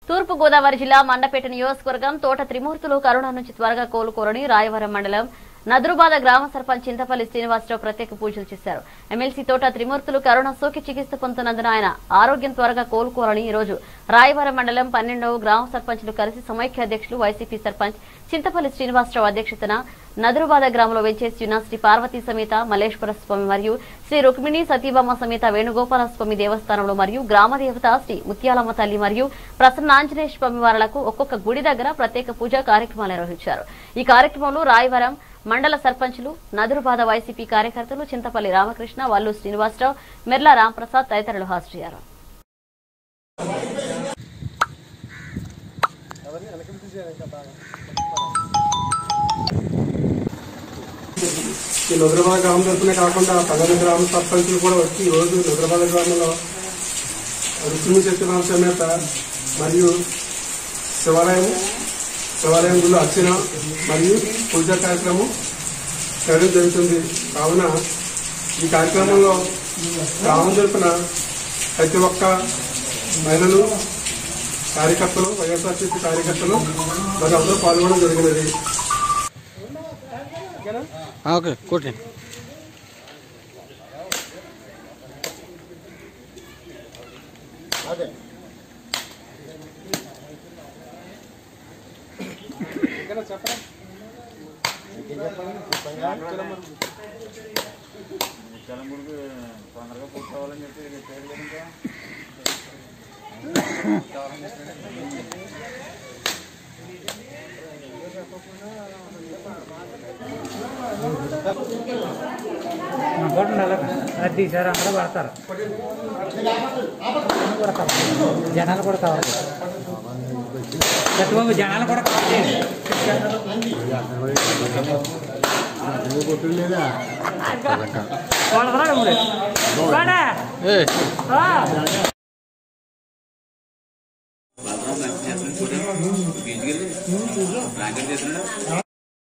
తూర్పు గోదావరి జిల్లా మండపేట నియోజకవర్గం తోట త్రిమూర్తులు కరోనా నుంచి త్వరగా కోలుకోరని రాయవరం మండలం నదురుబాద గ్రామ సర్పంచ్ చింతపల్లి శ్రీనివాసరావు ప్రత్యేక పూజలు చేశారు ఎమ్మెల్సీ తోట త్రిమూర్తులు కరోనా సోకి చికిత్స పొందుతున్నందున ఆయన ఆరోగ్యం త్వరగా కోలుకోవాలని ఈ రోజు రాయవరం మండలం పన్నెండవ గ్రామ సర్పంచ్లు కలిసి సమైక్య అధ్యక్షులు వైసీపీ సర్పంచ్ చింతపల్లి శ్రీనివాసరావు అధ్యక్షతన నదురుబాద గ్రామంలో వెంచేసి ఉన్న శ్రీ పార్వతీ సమేత మల్లేశ్వర స్వామి మరియు శ్రీ రుక్మిణి సతీబామ సమేత వేణుగోపాల స్వామి దేవస్థానంలో మరియు గ్రామ దేవత శ్రీ ముత్యాలమ్మ తల్లి మరియు ప్రసన్న ఆంజనేయ స్వామి వారలకు ఒక్కొక్క గుడి దగ్గర ప్రత్యేక పూజా కార్యక్రమాలు నిర్వహించారు ఈ కార్యక్రమంలో రాయవరం మండల సర్పంచులు నదురుబాద వైసీపీ కార్యకర్తలు చింతపల్లి రామకృష్ణ వల్లు శ్రీనివాసరావు మెర్ల రాంప్రసాద్ తదితరులు హాజరయ్యారు ఈ నుద్రబాద గ్రామం తరఫునే కాకుండా పదవి గ్రామ సర్పంచులు కూడా వచ్చి ఈ రోజు నుద్రబాద గ్రామంలో రుక్మిణి సత్యనారాయణ సమేత మరియు శివాలయం శివాలయం గుళ్ళు అర్చన మరియు పూజా కార్యక్రమం చేయడం జరుగుతుంది కావున ఈ కార్యక్రమంలో గ్రామం తరఫున ప్రతి ఒక్క మహిళలు కార్యకర్తలు వైఎస్ఆర్సీపీ కార్యకర్తలు మరి అందరూ పాల్గొనడం జరిగినది ఓకే కొట్టి తొందరగా పూర్తవ్వాలని చెప్పి చెప్పారు కదా ఇంకా అది తీసారు అందరూ పడతారు పడతారు జనాలు కూడా కావాలి గట్టిబాబు జనాలు కూడా కావాలి కొడతారా మరి? కొడా? ఏ ఆ. బ్లాంకెట్ చేస్తున్నాడు